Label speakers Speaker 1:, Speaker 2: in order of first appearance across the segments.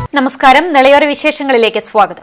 Speaker 1: നമസ്കാരം നിളയോര വിശേഷങ്ങളിലേക്ക് സ്വാഗതം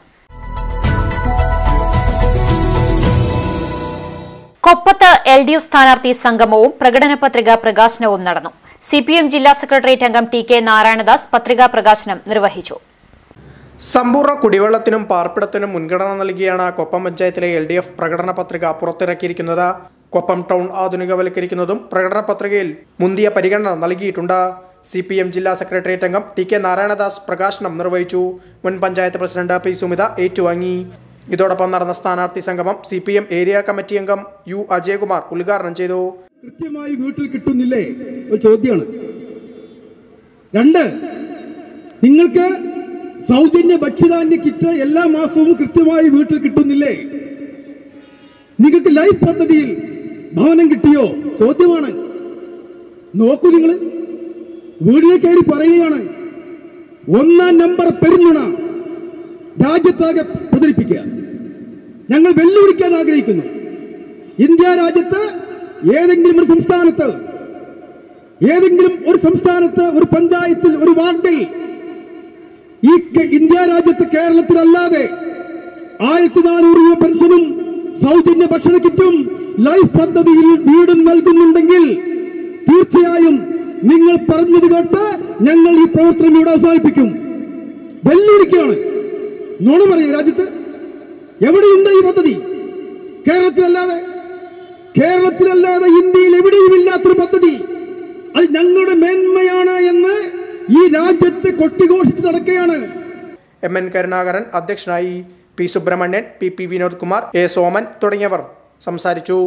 Speaker 1: കൊപ്പത്ത് എൽ ഡി എഫ് സ്ഥാനാർത്ഥി സംഗമവും പ്രകടന പത്രിക പ്രകാശനവും നടന്നു സി പി എം ജില്ലാ സെക്രട്ടേറിയറ്റ് അംഗം ടി കെ നാരായണദാസ് പത്രികാ പ്രകാശനം നിർവഹിച്ചു
Speaker 2: സമ്പൂർണ്ണ കുടിവെള്ളത്തിനും പാർപ്പിടത്തിനും മുൻഗണന നൽകിയാണ് കൊപ്പം പഞ്ചായത്തിലെ എൽ ഡി എഫ് പ്രകടന പത്രിക പുറത്തിറക്കിയിരിക്കുന്നത് കൊപ്പം ടൗൺ ആധുനികവൽക്കരിക്കുന്നതും പ്രകടന പത്രികയിൽ മുന്തിയ പരിഗണന നൽകിയിട്ടുണ്ട് സി പി എം ജില്ലാ സെക്രട്ടേറിയറ്റ് അംഗം ടി കെ നാരായണദാസ് പ്രകാശനം നിർവഹിച്ചു മുൻ പഞ്ചായത്ത് പ്രസിഡന്റ് പി സുമിത ഏറ്റുവാങ്ങി ഇതോടൊപ്പം നടന്ന സ്ഥാനാർത്ഥി സംഗമം C P M area committee അംഗം യു അജയകുമാർ ഉദ്ഘാടനം ചെയ്തു
Speaker 3: കൃത്യമായി വീട്ടിൽ കിട്ടുന്നില്ലേ ഒരു ചോദ്യമാണ് രണ്ട് നിങ്ങൾക്ക് സൗജന്യ ഭക്ഷ്യധാന്യ കിറ്റ് എല്ലാ മാസവും കൃത്യമായി വീട്ടിൽ കിട്ടുന്നില്ലേ നിങ്ങൾക്ക് ലൈഫ് പദ്ധതിയിൽ ഭവനം കിട്ടിയോ ചോദ്യമാണ് നോക്കൂ നിങ്ങൾ വീടിനെ കയറി പറയുകയാണ് ഒന്നാം നമ്പർ പെരുന്നുണ രാജ്യത്താകെ പ്രചരിപ്പിക്കുക ഞങ്ങൾ വെല്ലുവിളിക്കാൻ ആഗ്രഹിക്കുന്നു ഇന്ത്യ രാജ്യത്ത് ഏതെങ്കിലും ഒരു സംസ്ഥാനത്ത് ഏതെങ്കിലും ഒരു സംസ്ഥാനത്ത് ഒരു പഞ്ചായത്തിൽ ഒരു വാർഡിൽ ഈ കെ- ഇന്ത്യ രാജ്യത്ത് കേരളത്തിലല്ലാതെ ആയിരത്തി നാനൂറ് രൂപ പെൻഷനും സൗജന്യ ഭക്ഷണ കിറ്റും ലൈഫ് പദ്ധതിയിൽ വീടും നൽകുന്നുണ്ടെങ്കിൽ തീർച്ചയായും നിങ്ങൾ പറഞ്ഞത് കേട്ട് ഞങ്ങൾ ഈ പ്രവർത്തനം ഇവിടെ അവസാനിപ്പിക്കും വെല്ലുവിളിക്കുകയാണ് നുണ പറയും രാജ്യത്ത് എവിടെയുണ്ട് ഈ പദ്ധതി കേരളത്തിലല്ലാതെ കേരളത്തിലല്ലാതെ ഇന്ത്യയിൽ എവിടെയും ഇല്ലാത്തൊരു പദ്ധതി അത് ഞങ്ങളുടെ മേന്മയാണ് എന്ന് ഈ രാജ്യത്ത് കൊട്ടിഘോഷിച്ച് നടക്കുകയാണ്
Speaker 2: എം എൻ കരുണാകരൻ അധ്യക്ഷനായി P Subramanian P P Vinod Kumar A Soman തുടങ്ങിയവർ സംസാരിച്ചു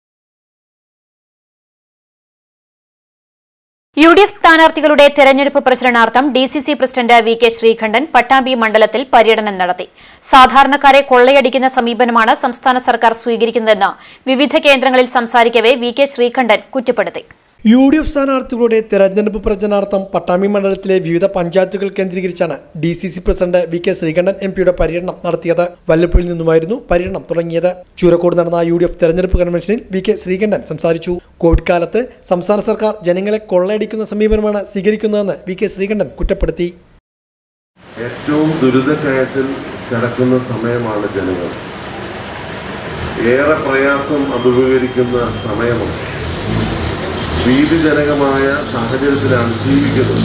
Speaker 1: യു ഡി എഫ് സ്ഥാനാർത്ഥികളുടെ തെരഞ്ഞെടുപ്പ് പ്രചരണാർത്ഥം D C C president V K Sreekandan Pattambi മണ്ഡലത്തിൽ പര്യടനം നടത്തി സാധാരണക്കാരെ കൊള്ളയടിക്കുന്ന സമീപനമാണ് സംസ്ഥാന സർക്കാർ സ്വീകരിക്കുന്നതെന്ന് വിവിധ കേന്ദ്രങ്ങളിൽ സംസാരിക്കവെ വി കെ ശ്രീകണ്ഠൻ കുറ്റപ്പെടുത്തി
Speaker 4: യു ഡി എഫ് സ്ഥാനാർത്ഥികളുടെ തെരഞ്ഞെടുപ്പ് പ്രചരണാർത്ഥം പട്ടാമ്പി മണ്ഡലത്തിലെ വിവിധ പഞ്ചായത്തുകൾ കേന്ദ്രീകരിച്ചാണ് D C C president V K Sreekandan M പിയുടെ പര്യടനം നടത്തിയത് വല്ലപ്പുഴയിൽ നിന്നുമായിരുന്നു പര്യടനം തുടങ്ങിയത് ചൂരക്കോട് നടന്ന യു ഡി എഫ് തെരഞ്ഞെടുപ്പ് കൺവെൻഷനിൽ വി കെ ശ്രീകണ്ഠൻ സംസാരിച്ചു കോവിഡ് കാലത്ത് സംസ്ഥാന സർക്കാർ ജനങ്ങളെ കൊള്ളയടിക്കുന്ന സമീപനമാണ് സ്വീകരിക്കുന്നതെന്ന് വി കെ ശ്രീകണ്ഠൻ കുറ്റപ്പെടുത്തി
Speaker 5: ഏറ്റവും ദുരിതക്കയത്തിൽ കിടക്കുന്ന സമയമാണ് ജനങ്ങൾ ഏറെ പ്രയാസം അഭിമുഖീകരിക്കുന്ന സമയമാണ് ഭീതിജനകമായ സാഹചര്യത്തിലാണ് ജീവിക്കുന്നത്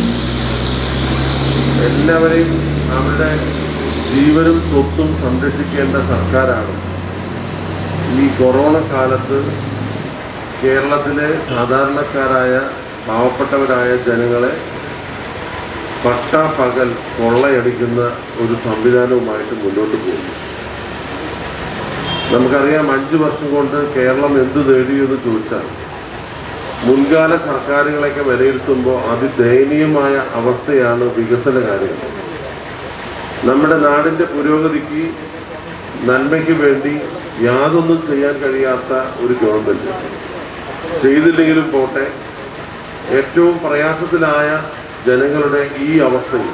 Speaker 5: എല്ലാവരെയും അവരുടെ ജീവനും സ്വത്തും സംരക്ഷിക്കേണ്ട സർക്കാരാണ് ഈ കൊറോണ കാലത്ത് കേരളത്തിലെ സാധാരണക്കാരായ പാവപ്പെട്ടവരായ ജനങ്ങളെ പട്ടാപ്പകൽ കൊള്ളയടിക്കുന്ന ഒരു സംവിധാനവുമായിട്ട് മുന്നോട്ട് പോകുന്നു നമുക്കറിയാം അഞ്ച് വർഷം കൊണ്ട് കേരളം എന്ത് നേടിയെന്ന് ചോദിച്ചാൽ മുൻകാല സർക്കാരുകളെയൊക്കെ വിലയിരുത്തുമ്പോൾ അതിദയനീയമായ അവസ്ഥയാണ് വികസന കാര്യങ്ങൾ നമ്മുടെ നാടിൻ്റെ പുരോഗതിക്ക് നന്മയ്ക്ക് വേണ്ടി യാതൊന്നും ചെയ്യാൻ കഴിയാത്ത ഒരു ഗവൺമെൻറ് ചെയ്തില്ലെങ്കിലും പോട്ടെ ഏറ്റവും പ്രയാസത്തിലായ ജനങ്ങളുടെ ഈ അവസ്ഥയിൽ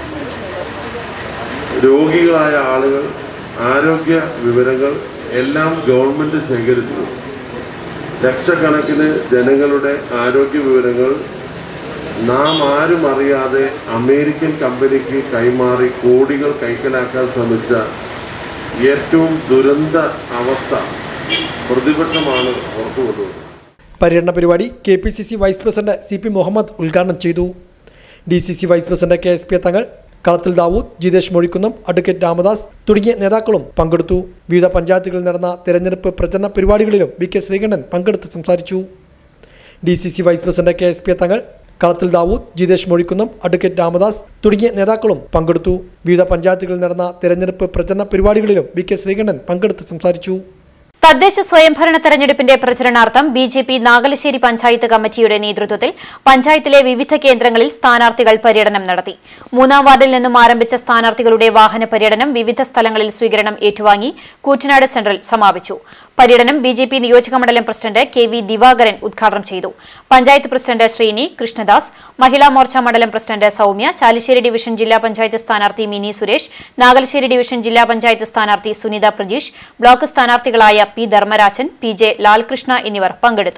Speaker 5: രോഗികളായ ആളുകൾ ആരോഗ്യ വിവരങ്ങൾ എല്ലാം ഗവൺമെൻറ് ശേഖരിച്ച് ലക്ഷക്കണക്കിന് ജനങ്ങളുടെ ആരോഗ്യ വിവരങ്ങൾ നാം ആരും അറിയാതെ അമേരിക്കൻ കമ്പനിക്ക് കൈമാറി കോടികൾ കൈക്കലാക്കാൻ ശ്രമിച്ച ഏറ്റവും ദുരന്ത അവസ്ഥ പ്രതിപക്ഷമാണ് പുറത്തു കൊണ്ടുവന്നത്
Speaker 4: പര്യടന പരിപാടി K P C C vice president C P Muhammad ഉദ്ഘാടനം ചെയ്തു D C C vice president K S P Thangal Kalathil Davood Jithesh Mozhikkunnam advocate Ramadas തുടങ്ങിയ നേതാക്കളും പങ്കെടുത്തു വിവിധ പഞ്ചായത്തുകളിൽ നടന്ന തെരഞ്ഞെടുപ്പ് പ്രചരണ പരിപാടികളിലും വി കെ ശ്രീകണ്ഠൻ പങ്കെടുത്ത് സംസാരിച്ചു D C C vice president K S P Thangal Kalathil Davood Jithesh Mozhikkunnam advocate Ramadas തുടങ്ങിയ നേതാക്കളും പങ്കെടുത്തു വിവിധ പഞ്ചായത്തുകളിൽ നടന്ന തെരഞ്ഞെടുപ്പ് പ്രചരണ പരിപാടികളിലും വി കെ ശ്രീകണ്ഠൻ പങ്കെടുത്ത് സംസാരിച്ചു
Speaker 1: തദ്ദേശ സ്വയംഭരണ തെരഞ്ഞെടുപ്പിന്റെ പ്രചരണാർത്ഥം B J P Nagalassery panchayat കമ്മിറ്റിയുടെ നേതൃത്വത്തിൽ പഞ്ചായത്തിലെ വിവിധ കേന്ദ്രങ്ങളിൽ സ്ഥാനാർത്ഥികൾ പര്യടനം നടത്തി മൂന്നാം വാർഡിൽ നിന്നും ആരംഭിച്ച സ്ഥാനാർത്ഥികളുടെ വാഹന പര്യടനം വിവിധ സ്ഥലങ്ങളിൽ സ്വീകരണം ഏറ്റുവാങ്ങി കൂറ്റനാട് സെൻട്രൽ സമാപിച്ചു പര്യടനം ബി ജെ പി നിയോജകമണ്ഡലം പ്രസിഡന്റ് കെ വി ദിവാകരൻ ഉദ്ഘാടനം ചെയ്തു പഞ്ചായത്ത് പ്രസിഡന്റ് ശ്രീനി കൃഷ്ണദാസ് മഹിളാ മോർച്ച മണ്ഡലം പ്രസിഡന്റ് സൌമ്യ ചാലിശ്ശേരി ഡിവിഷൻ ജില്ലാ പഞ്ചായത്ത് സ്ഥാനാർത്ഥി മിനി സുരേഷ് നാഗലശ്ശേരി ഡിവിഷൻ ജില്ലാ പഞ്ചായത്ത് സ്ഥാനാർത്ഥി സുനിത പ്രജീഷ് ബ്ലോക്ക് സ്ഥാനാർത്ഥികളായ P Dharmarajan P J Lalkrishna എന്നിവർ പങ്കെടുത്തു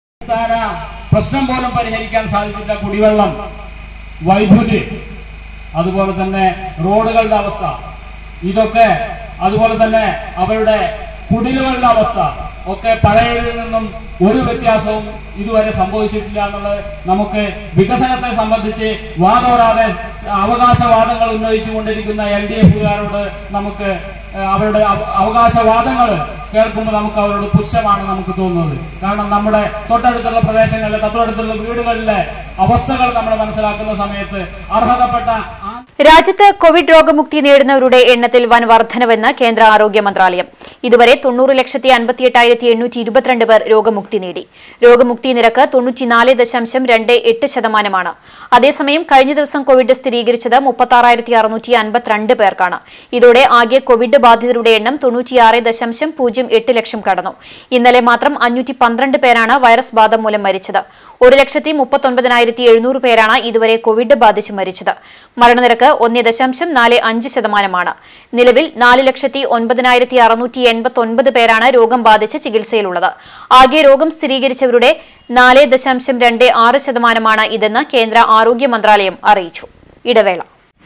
Speaker 6: പ്രശ്നം പോലും പരിഹരിക്കാൻ സാധിച്ചില്ല കുടിവെള്ളം വൈദ്യുതി അതുപോലെ തന്നെ റോഡുകളുടെ അവസ്ഥ ഇതൊക്കെ അതുപോലെ തന്നെ അവരുടെ കുടിലുകളുടെ അവസ്ഥ ഒക്കെ പഴയതിൽ നിന്നും ഒരു വ്യത്യാസവും ഇതുവരെ സംഭവിച്ചിട്ടില്ല എന്നുള്ളത് നമുക്ക് വികസനത്തെ സംബന്ധിച്ച് വാദോരാതെ അവകാശവാദങ്ങൾ ഉന്നയിച്ചുകൊണ്ടിരിക്കുന്ന എൽ ഡി എഫുകാരോട് നമുക്ക് ഏഹ്, അവരുടെ അവ- അവകാശവാദങ്ങൾ കേൾക്കുമ്പോൾ നമുക്ക് അവരോട് പുച്ഛമാണ് നമുക്ക് തോന്നുന്നത് കാരണം നമ്മുടെ തൊട്ടടുത്തുള്ള പ്രദേശങ്ങളിലെ തൊട്ടടുത്തുള്ള വീടുകളിലെ അവസ്ഥകൾ നമ്മൾ മനസ്സിലാക്കുന്ന സമയത്ത് അർഹതപ്പെട്ട ആ
Speaker 1: രാജ്യത്ത് കോവിഡ് രോഗമുക്തി നേടുന്നവരുടെ എണ്ണത്തിൽ വൻ വർധനവെന്ന് കേന്ദ്ര ആരോഗ്യ മന്ത്രാലയം ഇതുവരെ തൊണ്ണൂറ് ലക്ഷത്തി അൻപത്തിയെട്ടായിരത്തി എണ്ണൂറ്റി ഇരുപത്തിരണ്ട് പേർ രോഗമുക്തി നേടി രോഗമുക്തി നിരക്ക് തൊണ്ണൂറ്റിനാല് ദശാംശം രണ്ട് എട്ട് ശതമാനമാണ് അതേസമയം കഴിഞ്ഞ ദിവസം കോവിഡ് സ്ഥിരീകരിച്ചത് മുപ്പത്താറായിരത്തി അറുന്നൂറ്റി അൻപത്തിരണ്ട് പേർക്കാണ് ഇതോടെ ആകെ കോവിഡ് ബാധിതരുടെ എണ്ണം തൊണ്ണൂറ്റിയാറ് ദശാംശം പൂജ്യം എട്ട് ലക്ഷം കടന്നു ഇന്നലെ മാത്രം അഞ്ഞൂറ്റി പന്ത്രണ്ട് പേരാണ് വൈറസ് ബാധ മൂലം മരിച്ചത് ഒരു ലക്ഷത്തി മുപ്പത്തൊൻപതിനായിരത്തി എഴുന്നൂറ് പേരാണ് ഇതുവരെ കോവിഡ് ബാധിച്ച് മരിച്ചത് മരണനിരക്ക് ഒന്ന് ദശാംശം നാല് അഞ്ച് ശതമാനമാണ് നിലവിൽ നാല് ലക്ഷത്തി ഒൻപതിനായിരത്തി അറുന്നൂറ്റി എൺപത്തി ഒൻപത് പേരാണ് രോഗം ബാധിച്ച് ചികിത്സയിലുള്ളത് ആകെ രോഗം സ്ഥിരീകരിച്ചവരുടെ നാല് ദശാംശം രണ്ട് ആറ് ശതമാനമാണ് ഇതെന്ന് കേന്ദ്ര ആരോഗ്യ മന്ത്രാലയം അറിയിച്ചു ഇടവേള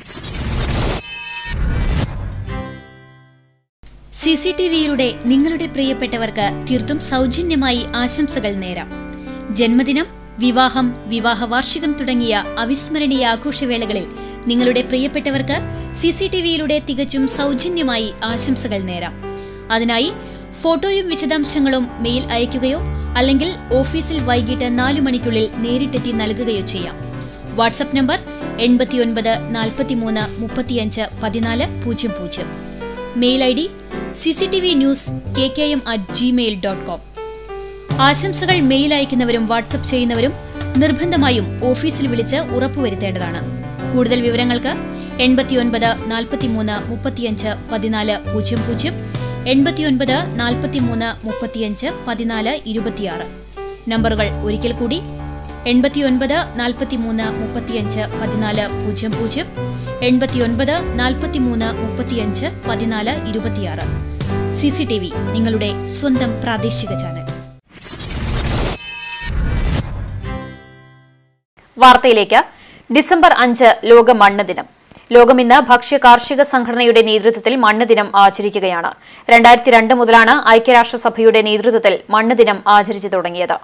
Speaker 7: സി സി ടി വിയിലൂടെ നിങ്ങളുടെ പ്രിയപ്പെട്ടവർക്ക് തീർത്തും സൗജന്യമായി ആശംസകൾ നേരാം ജന്മദിനം വിവാഹം വിവാഹ വാർഷികം തുടങ്ങിയ അവിസ്മരണീയ ആഘോഷവേളകളിൽ നിങ്ങളുടെ പ്രിയപ്പെട്ടവർക്ക് സി സി ടി വിയിലൂടെ തികച്ചും സൗജന്യമായി ആശംസകൾ നേരാം അതിനായി ഫോട്ടോയും വിശദാംശങ്ങളും മെയിൽ അയയ്ക്കുകയോ അല്ലെങ്കിൽ ഓഫീസിൽ വൈകിട്ട് നാലു മണിക്കുള്ളിൽ നേരിട്ടെത്തി നൽകുകയോ ചെയ്യാം വാട്സപ്പ് നമ്പർ എൺപത്തിയൊൻപത് നാൽപ്പത്തിമൂന്ന് മുപ്പത്തിയഞ്ച് പതിനാല് പൂജ്യം പൂജ്യം mail I D C C T V news K K M at Gmail dot com ആശംസകൾ മെയിൽ അയക്കുന്നവരും വാട്സപ്പ് ചെയ്യുന്നവരും നിർബന്ധമായും ഓഫീസിൽ വിളിച്ച് ഉറപ്പുവരുത്തേണ്ടതാണ് കൂടുതൽ വിവരങ്ങൾക്ക് എൺപത്തിയൊൻപത് നാൽപ്പത്തിമൂന്ന് മുപ്പത്തിയഞ്ച് പതിനാല് പൂജ്യം പൂജ്യം എൺപത്തിയൊൻപത് നാൽപ്പത്തിമൂന്ന് മുപ്പത്തിയഞ്ച് പതിനാല് ഇരുപത്തിയാറ് നമ്പറുകൾ ഒരിക്കൽ കൂടി എൺപത്തിയൊൻപത് നാൽപ്പത്തിമൂന്ന് മുപ്പത്തിയഞ്ച് പതിനാല് പൂജ്യം പൂജ്യം എൺപത്തിയൊൻപത് നാൽപ്പത്തിമൂന്ന് മുപ്പത്തിയഞ്ച് പതിനാല് ഇരുപത്തിയാറ് സി സി ടി വി നിങ്ങളുടെ സ്വന്തം പ്രാദേശിക ചാനൽ
Speaker 1: വാർത്തയിലേക്ക് ഡിസംബർ അഞ്ച് ലോക മണ്ണ് ദിനം ലോകം ഇന്ന് ഭക്ഷ്യ കാർഷിക സംഘടനയുടെ നേതൃത്വത്തിൽ മണ്ണ് ദിനം ആചരിക്കുകയാണ് രണ്ടായിരത്തി രണ്ട് മുതലാണ് ഐക്യരാഷ്ട്രസഭയുടെ നേതൃത്വത്തിൽ മണ്ണ് ദിനം ആചരിച്ചു തുടങ്ങിയത്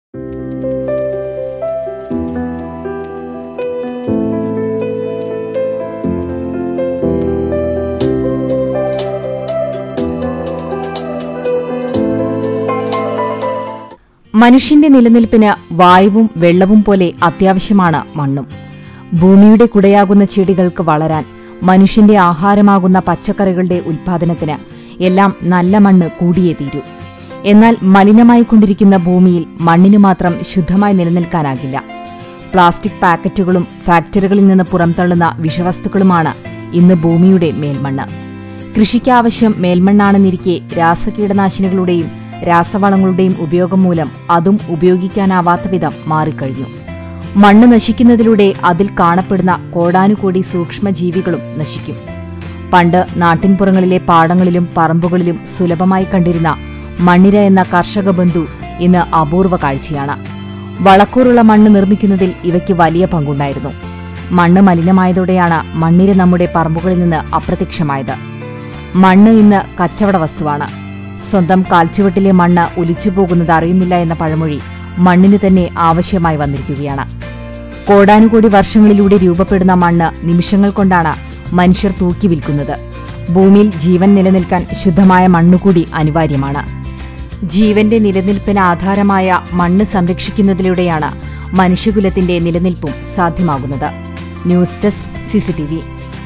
Speaker 8: മനുഷ്യന്റെ നിലനിൽപ്പിന് വായുവും വെള്ളവും പോലെ അത്യാവശ്യമാണ് മണ്ണും ഭൂമിയുടെ കുടയാകുന്ന ചെടികൾക്ക് വളരാൻ മനുഷ്യന്റെ ആഹാരമാകുന്ന പച്ചക്കറികളുടെ ഉൽപാദനത്തിന് എല്ലാം നല്ല മണ്ണ് കൂടിയേ തീരൂ എന്നാൽ മലിനമായിക്കൊണ്ടിരിക്കുന്ന ഭൂമിയിൽ മണ്ണിന് മാത്രം ശുദ്ധമായി നിലനിൽക്കാനാകില്ല പ്ലാസ്റ്റിക് പാക്കറ്റുകളും ഫാക്ടറികളിൽ നിന്ന് പുറംതള്ളുന്ന വിഷവസ്തുക്കളുമാണ് ഇന്ന് ഭൂമിയുടെ മേൽമണ്ണ് കൃഷിക്കാവശ്യം മേൽമണ്ണാണെന്നിരിക്കെ രാസകീടനാശിനികളുടെയും രാസവളങ്ങളുടെയും ഉപയോഗം മൂലം അതും ഉപയോഗിക്കാനാവാത്ത വിധം മാറിക്കഴിഞ്ഞു മണ്ണ് നശിക്കുന്നതിലൂടെ അതിൽ കാണപ്പെടുന്ന കോടാനുകോടി സൂക്ഷ്മജീവികളും നശിക്കും പണ്ട് നാട്ടിൻപുറങ്ങളിലെ പാടങ്ങളിലും പറമ്പുകളിലും സുലഭമായി കണ്ടിരുന്ന മണ്ണിര എന്ന കർഷക ബന്ധു ഇന്ന് അപൂർവ കാഴ്ചയാണ് വളക്കൂറുള്ള മണ്ണ് നിർമ്മിക്കുന്നതിൽ ഇവയ്ക്ക് വലിയ പങ്കുണ്ടായിരുന്നു മണ്ണ് മലിനമായതോടെയാണ് മണ്ണിര നമ്മുടെ പറമ്പുകളിൽ നിന്ന് അപ്രത്യക്ഷമായത് മണ്ണ് ഇന്ന് കച്ചവട വസ്തുവാണ് സ്വന്തം കാൽച്ചുവട്ടിലെ മണ്ണ് ഒലിച്ചുപോകുന്നത് അറിയുന്നില്ല എന്ന പഴമൊഴി മണ്ണിന് തന്നെ ആവശ്യമായി വന്നിരിക്കുകയാണ് കോടാനുകോടി വർഷങ്ങളിലൂടെ രൂപപ്പെടുന്ന മണ്ണ് നിമിഷങ്ങൾ കൊണ്ടാണ് മനുഷ്യർ തൂക്കി വിൽക്കുന്നത് ഭൂമിയിൽ ജീവൻ നിലനിൽക്കാൻ ശുദ്ധമായ മണ്ണുകൂടി അനിവാര്യമാണ് ജീവന്റെ നിലനിൽപ്പിന് ആധാരമായ മണ്ണ് സംരക്ഷിക്കുന്നതിലൂടെയാണ് മനുഷ്യകുലത്തിന്റെ നിലനിൽപ്പും സാധ്യമാകുന്നത് ന്യൂസ് ഡെസ്ക് സിസിടിവി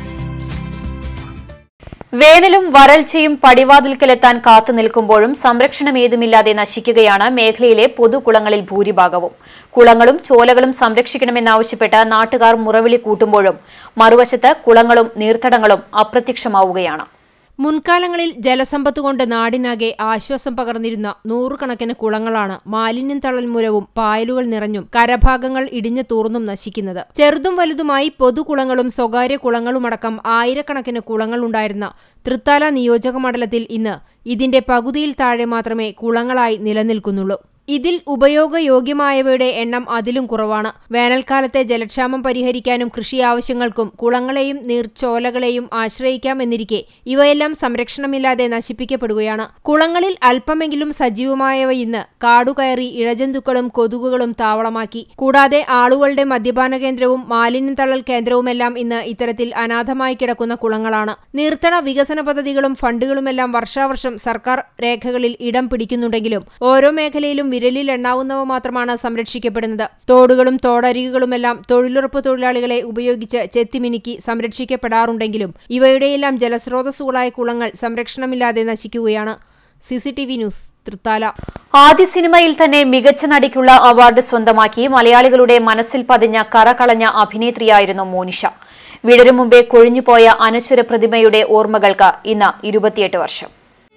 Speaker 1: വേനലും വരൾച്ചയും പടിവാതിൽക്കലെത്താൻ കാത്തു നിൽക്കുമ്പോഴും സംരക്ഷണമേതുമില്ലാതെ നശിക്കുകയാണ് മേഖലയിലെ പൊതുകുളങ്ങളിൽ ഭൂരിഭാഗവും കുളങ്ങളും ചോലകളും സംരക്ഷിക്കണമെന്നാവശ്യപ്പെട്ട് നാട്ടുകാർ മുറവിളി കൂട്ടുമ്പോഴും മറുവശത്ത് കുളങ്ങളും നീർത്തടങ്ങളും അപ്രത്യക്ഷമാവുകയാണ്
Speaker 9: മുൻകാലങ്ങളിൽ ജലസമ്പത്ത് കൊണ്ട് നാടിനാകെ ആശ്വാസം പകർന്നിരുന്ന നൂറുകണക്കിന് കുളങ്ങളാണ് മാലിന്യം തള്ളൽ മൂലവും പായലുകൾ നിറഞ്ഞും കരഭാഗങ്ങൾ ഇടിഞ്ഞു തൂർന്നും നശിക്കുന്നത് ചെറുതും വലുതുമായി പൊതുകുളങ്ങളും സ്വകാര്യ കുളങ്ങളുമടക്കം ആയിരക്കണക്കിന് കുളങ്ങളുണ്ടായിരുന്ന തൃത്താല നിയോജക മണ്ഡലത്തിൽ ഇന്ന് ഇതിന്റെ പകുതിയിൽ താഴെ മാത്രമേ കുളങ്ങളായി നിലനിൽക്കുന്നുള്ളൂ ഇതിൽ ഉപയോഗയോഗ്യമായവയുടെ എണ്ണം അതിലും കുറവാണ് വേനൽക്കാലത്തെ ജലക്ഷാമം പരിഹരിക്കാനും കൃഷി ആവശ്യങ്ങൾക്കും കുളങ്ങളെയും നീർച്ചോലകളെയും ആശ്രയിക്കാമെന്നിരിക്കെ ഇവയെല്ലാം സംരക്ഷണമില്ലാതെ നശിപ്പിക്കപ്പെടുകയാണ് കുളങ്ങളിൽ അല്പമെങ്കിലും സജീവമായവ ഇന്ന് കാടുകയറി ഇഴജന്തുക്കളും കൊതുകുകളും താവളമാക്കി കൂടാതെ ആളുകളുടെ മദ്യപാന കേന്ദ്രവും മാലിന്യം തള്ളൽ കേന്ദ്രവുമെല്ലാം ഇന്ന് ഇത്തരത്തിൽ അനാഥമായി കിടക്കുന്ന കുളങ്ങളാണ് നീർത്തട വികസന പദ്ധതികളും ഫണ്ടുകളുമെല്ലാം വർഷാവർഷം സർക്കാർ രേഖകളിൽ ഇടം പിടിക്കുന്നുണ്ടെങ്കിലും ഓരോ മേഖലയിലും വിരലിൽ എണ്ണാവുന്നവ മാത്രമാണ് സംരക്ഷിക്കപ്പെടുന്നത് തോടുകളും തോടരികുകളുമെല്ലാം തൊഴിലുറപ്പ് തൊഴിലാളികളെ ഉപയോഗിച്ച് ചെത്തിമിനുക്കി സംരക്ഷിക്കപ്പെടാറുണ്ടെങ്കിലും ഇവയുടെയെല്ലാം ജലസ്രോതസ്സുകളായ കുളങ്ങൾ സംരക്ഷണമില്ലാതെ നശിക്കുകയാണ് സിസിടിവി ന്യൂസ് തൃത്താല
Speaker 1: ആദ്യ സിനിമയിൽ തന്നെ മികച്ച നടിക്കുള്ള അവാർഡ് സ്വന്തമാക്കി മലയാളികളുടെ മനസ്സിൽ പതിഞ്ഞ കറകളഞ്ഞ അഭിനേത്രിയായിരുന്നു മോനിഷ വിടരും മുമ്പേ കൊഴിഞ്ഞുപോയ അനശ്വര പ്രതിമയുടെ ഓർമ്മകൾക്ക് ഇന്ന് ഇരുപത്തിയെട്ട് വർഷം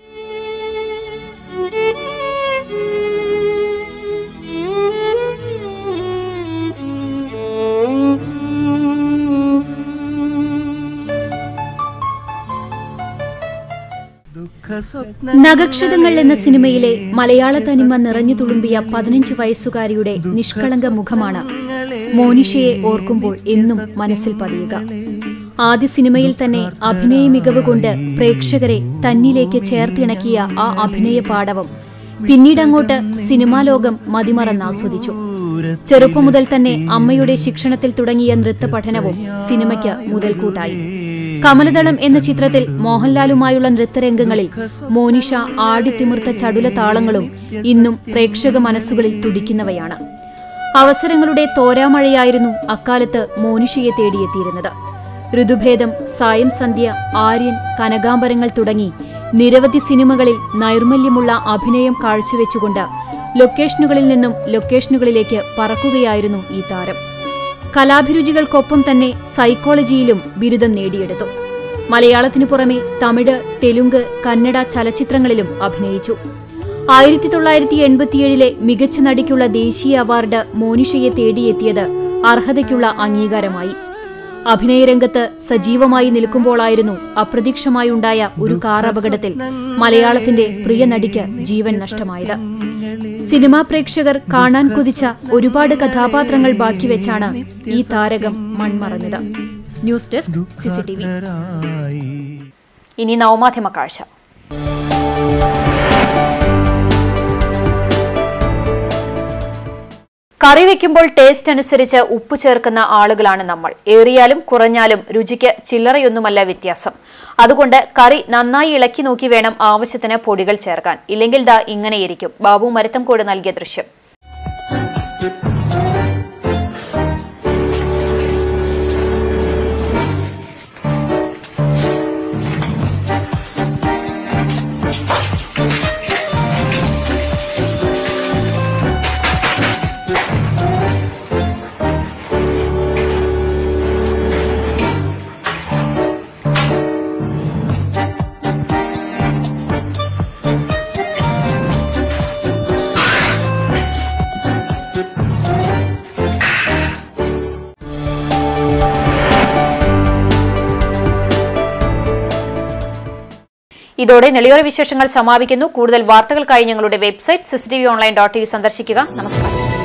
Speaker 7: നഗക്ഷതങ്ങൾ എന്ന സിനിമയിലെ മലയാള തനിമ നിറഞ്ഞു തുളുമ്പിയ പതിനഞ്ച് വയസ്സുകാരിയുടെ നിഷ്കളങ്ക മുഖമാണ് മോനിഷയെ ഓർക്കുമ്പോൾ എന്നും മനസ്സിൽ പതിയുക ആദ്യ സിനിമയിൽ തന്നെ അഭിനയ മികവ് കൊണ്ട് പ്രേക്ഷകരെ തന്നിലേക്ക് ചേർത്തിണക്കിയ ആ അഭിനയ പാടവം പിന്നീടങ്ങോട്ട് സിനിമാ ലോകം മതിമറന്നാസ്വദിച്ചു ചെറുപ്പം മുതൽ തന്നെ അമ്മയുടെ ശിക്ഷണത്തിൽ തുടങ്ങിയ നൃത്ത പഠനവും സിനിമയ്ക്ക് മുതൽക്കൂട്ടായി കമലദളം എന്ന ചിത്രത്തിൽ മോഹൻലാലുമായുള്ള നൃത്തരംഗങ്ങളിൽ മോനിഷ ആടിത്തിമിർത്ത ചടുല താളങ്ങളും ഇന്നും പ്രേക്ഷക മനസ്സുകളിൽ തുടിക്കുന്നവയാണ് അവസരങ്ങളുടെ തോരാമഴയായിരുന്നു അക്കാലത്ത് മോനിഷയെ തേടിയെത്തിയിരുന്നത് ഋതുഭേദം സായം സന്ധ്യ ആര്യൻ കനകാംബരങ്ങൾ തുടങ്ങി നിരവധി സിനിമകളിൽ നൈർമല്യമുള്ള അഭിനയം കാഴ്ചവെച്ചുകൊണ്ട് ലൊക്കേഷനുകളിൽ നിന്നും ലൊക്കേഷനുകളിലേക്ക് പറക്കുകയായിരുന്നു ഈ താരം കലാഭിരുചികൾക്കൊപ്പം തന്നെ സൈക്കോളജിയിലും ബിരുദം നേടിയെടുത്തു മലയാളത്തിനു പുറമെ തമിഴ് തെലുങ്ക് കന്നഡ ചലച്ചിത്രങ്ങളിലും അഭിനയിച്ചു ആയിരത്തി തൊള്ളായിരത്തി എൺപത്തിയേഴിലെ മികച്ച നടിക്കുള്ള ദേശീയ അവാർഡ് മോനിഷയെ തേടിയെത്തിയത് അർഹതയ്ക്കുള്ള അംഗീകാരമായി അഭിനയരംഗത്ത് സജീവമായി നിൽക്കുമ്പോളായിരുന്നു അപ്രതീക്ഷമായുണ്ടായ ഒരു കാർ അപകടത്തിൽ മലയാളത്തിന്റെ പ്രിയ നടിക്ക് ജീവൻ നഷ്ടമായത് സിനിമാ പ്രേക്ഷകർ കാണാൻ കൊതിച്ച ഒരുപാട് കഥാപാത്രങ്ങൾ ബാക്കിവെച്ചാണ് ഈ താരകം മൺമറഞ്ഞത് ന്യൂസ് ഡെസ്ക് സിസിടിവി
Speaker 1: ഇനി നവമാധ്യമ കാഴ്ച കറി വെക്കുമ്പോൾ ടേസ്റ്റ് അനുസരിച്ച് ഉപ്പ് ചേർക്കുന്ന ആളുകളാണ് നമ്മൾ ഏറിയാലും കുറഞ്ഞാലും രുചിക്ക് ചില്ലറയൊന്നുമല്ല വ്യത്യാസം അതുകൊണ്ട് കറി നന്നായി ഇളക്കി നോക്കി വേണം ആവശ്യത്തിന് പൊടികൾ ചേർക്കാൻ ഇല്ലെങ്കിൽ ദാ ഇങ്ങനെയിരിക്കും ബാബു മരത്തംകോട് നൽകിയ ദൃശ്യം ഇതോടെ നെളിയോര വിശേഷങ്ങൾ സമാപിക്കുന്നു കൂടുതൽ വാർത്തകൾക്കായി ഞങ്ങളുടെ website CCTV online dot E സന്ദർശിക്കുക നമസ്കാരം